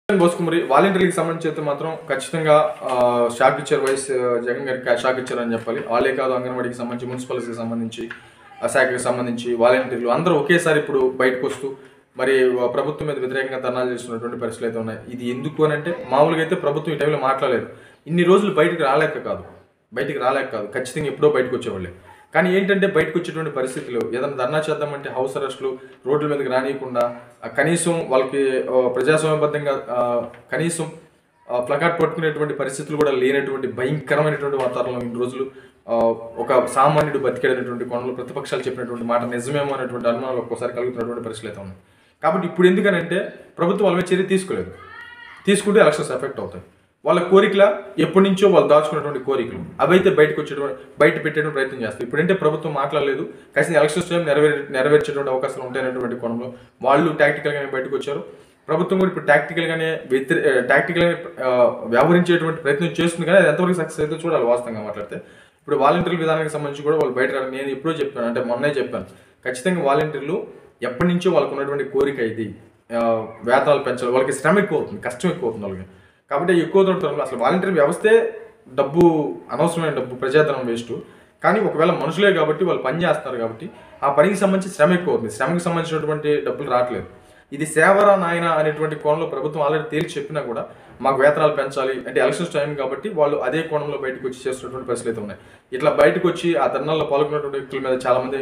బోసుకుమరి వాలంటీర్లకు సంబంధించి అయితే మాత్రం ఖచ్చితంగా ఆ, షాక్ ఇచ్చారు వైఎస్ జగన్ గారికి షాక్ ఇచ్చారని చెప్పాలి వాళ్ళే కాదు అంగన్వాడీకి సంబంధించి మున్సిపాలిటీకి సంబంధించి ఆ శాఖకి సంబంధించి వాలంటీర్లు అందరూ ఒకేసారి ఇప్పుడు బయటకు వస్తూ మరి ప్రభుత్వం మీద వ్యతిరేకంగా ధర్నాలు చేస్తున్నటువంటి పరిస్థితులు అయితే ఉన్నాయి ఇది ఎందుకు అని అంటే మామూలుగా అయితే ప్రభుత్వం ఈ టైంలో మాట్లాడలేదు ఇన్ని రోజులు బయటకు రాలేక కాదు బయటికి రాలేక కాదు ఖచ్చితంగా ఎప్పుడో బయటకు వచ్చేవాళ్ళే కానీ ఏంటంటే బయటకు వచ్చేటువంటి పరిస్థితులు ఏదైనా ధర్నా చేద్దామంటే హౌస్ అరెస్టులు రోడ్ల మీదకి రానియకుండా ఆ, కనీసం వాళ్ళకి ఆ, ప్రజాస్వామ్యబద్ధంగా ఆ, కనీసం ప్లకార్డ్ పట్టుకునేటువంటి పరిస్థితులు కూడా లేనటువంటి భయంకరమైనటువంటి వాతావరణంలో ఇన్ని రోజులు ఆ, ఒక సామాన్యుడు బతికేటటువంటి కోణంలో ప్రతిపక్షాలు చెప్పినటువంటి మాట నిజమేమో అనేటువంటి అనుమానాలు ఒక్కోసారి కలుగుతున్నటువంటి పరిస్థితులు అయితే ఉన్నాయి కాబట్టి ఇప్పుడు ఎందుకనంటే ప్రభుత్వం వాళ్ళ మీద చర్య తీసుకోలేదు తీసుకుంటే ఎలక్షన్స్ ఎఫెక్ట్ అవుతాయి వాళ్ళ కోరికల ఎప్పటి నుంచో వాళ్ళు దాచుకున్నటువంటి కోరికలు అవైతే బయటకు వచ్చేటువంటి బయట పెట్టేటువంటి ప్రయత్నం చేస్తారు ఇప్పుడంటే ప్రభుత్వం మాట్లాడలేదు ఖచ్చితంగా ఎలక్షన్స్ టైం నెరవేర్ నెరవేర్చేటువంటి అవకాశాలు ఉంటాయనేటువంటి కోణంలో వాళ్ళు టాక్టికల్గానే బయటకు వచ్చారు ప్రభుత్వం కూడా ఇప్పుడు టాక్టికల్గానే వ్యతిరే టాక్టికల్గానే వ్యవహరించేటువంటి ప్రయత్నం చేస్తుంది కానీ అది ఎంతవరకు సక్సెస్ అయితే చూడాలి వాస్తవంగా మాట్లాడితే ఇప్పుడు వాలంటీర్ల విధానానికి సంబంధించి కూడా వాళ్ళు బయట రావడం నేను ఎప్పుడో చెప్పాను అంటే మొన్నే చెప్పాను ఖచ్చితంగా వాలంటీర్లు ఎప్పటి నుంచో వాళ్ళకు ఉన్నటువంటి కోరిక ఇది ఆ, వేతనాలు పెంచాలి వాళ్ళకి శ్రమ ఎక్కువ అవుతుంది కష్టం ఎక్కువ అవుతుంది వాళ్ళకి కాబట్టి ఎక్కువ దొరుకుతారు అసలు వాలంటీర్ వ్యవస్థే డబ్బు అనవసరమైన డబ్బు ప్రజాధనం వేస్ట్ కానీ ఒకవేళ మనుషులే కాబట్టి వాళ్ళు పని చేస్తారు కాబట్టి ఆ పనికి సంబంధించి శ్రమ ఎక్కువ అవుతుంది శ్రమకి సంబంధించినటువంటి డబ్బులు రావట్లేదు ఇది సేవరా నాయన అనేటువంటి కోణంలో ప్రభుత్వం ఆల్రెడీ తేల్చి చెప్పినా కూడా మాకు వేతనాలు పెంచాలి అంటే ఎలక్షన్స్ టైం కాబట్టి వాళ్ళు అదే కోణంలో బయటకు వచ్చి చేస్తున్నటువంటి పరిస్థితులు అయితే ఉన్నాయి ఇట్లా బయటకు వచ్చి ఆ ధర్నాల్లో పాల్గొన్నటువంటి వ్యక్తుల మీద చాలా మంది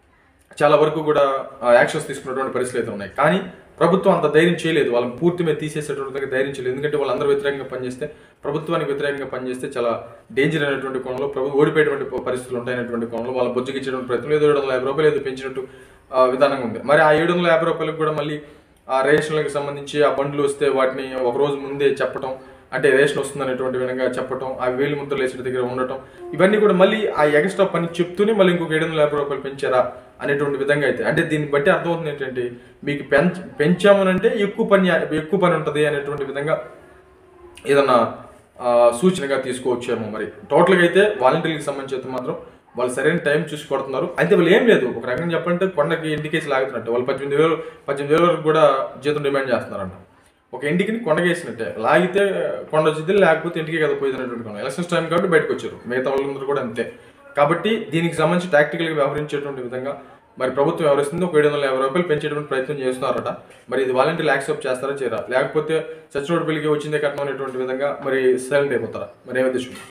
చాలా వరకు కూడా యాక్షన్స్ తీసుకున్నటువంటి పరిస్థితులు అయితే ఉన్నాయి కానీ ప్రభుత్వం అంత ధైర్యం చేయలేదు వాళ్ళని పూర్తి మీద తీసేసేటువంటి ధైర్యం చేయలేదు ఎందుకంటే వాళ్ళందరూ వ్యతిరేకంగా పనిచేస్తే ప్రభుత్వానికి వ్యతిరేకంగా పనిచేస్తే చాలా డేంజర్ అయినటువంటి కోణంలో ప్రభు ఓడిపోయేటువంటి పరిస్థితులు ఉంటాయనేటువంటి కోణంలో వాళ్ళ బొజ్జుకిచ్చేటువంటి ప్రయత్నం ఏదో ఏడు వందల యాభై రూపాయలు ఏదో పెంచినట్టు ఆ, విధానంగా ఉంది మరి ఆ ఏడు వందల యాభై రూపాయలకు కూడా మళ్ళీ ఆ రేషన్లకు సంబంధించి ఆ బండ్లు వస్తే వాటిని ఒక రోజు ముందే చెప్పటం అంటే రేషన్ వస్తుంది అనేటువంటి విధంగా చెప్పటం ఆ వేలు ముద్రలు వేసిన దగ్గర ఉండటం ఇవన్నీ కూడా మళ్ళీ ఆ ఎక్స్ట్రా పని చెప్తూనే మళ్ళీ ఇంకొక ఏడు వందల యాభై రూపాయలు పెంచారా అనేటువంటి విధంగా అయితే అంటే దీన్ని బట్టి అర్థమవుతుంది ఏంటంటే మీకు పెంచ పెంచామనంటే ఎక్కువ పని ఎక్కువ పని ఉంటుంది అనేటువంటి విధంగా ఏదన్నా ఆ, సూచనగా తీసుకోవచ్చేమో మరి టోటల్గా అయితే వాలంటీర్లకు సంబంధించి అయితే మాత్రం వాళ్ళు సరైన టైం చూసి కొడుతున్నారు అయితే వాళ్ళు ఏం లేదు ఒక రకంగా చెప్పాలంటే కొండకి ఇంటికేసి లాగుతున్నట్టు వాళ్ళు పద్దెనిమిది వేలు పద్దెనిమిది వేల వరకు కూడా జీతం డిమాండ్ చేస్తున్నారంట ఒక ఇంటికి కొండకేసినట్టే లాగితే కొండ వచ్చింది లేకపోతే ఇంటికి కదా పోయింది అనేటువంటి కొండ ఎలక్షన్స్ టైం కాబట్టి బయటకు వచ్చారు మిగతా వాళ్ళందరూ కూడా అంతే కాబట్టి దీనికి సంబంధించి టాక్టికల్గా వ్యవహరించేటువంటి విధంగా మరి ప్రభుత్వం వ్యవహరిస్తుంది ఒక ఏడు వందల యాభై రూపాయలు పెంచేటువంటి ప్రయత్నం చేస్తున్నారట మరి ఇది వాలంటీర్లు యాక్సెప్ట్ చేస్తారా చేయరా లేకపోతే చచ్చినోడు పెళ్లికి వచ్చిందే కట్నం అనేటువంటి విధంగా మరి సైలెంట్ అయిపోతారా మరి ఏమైతే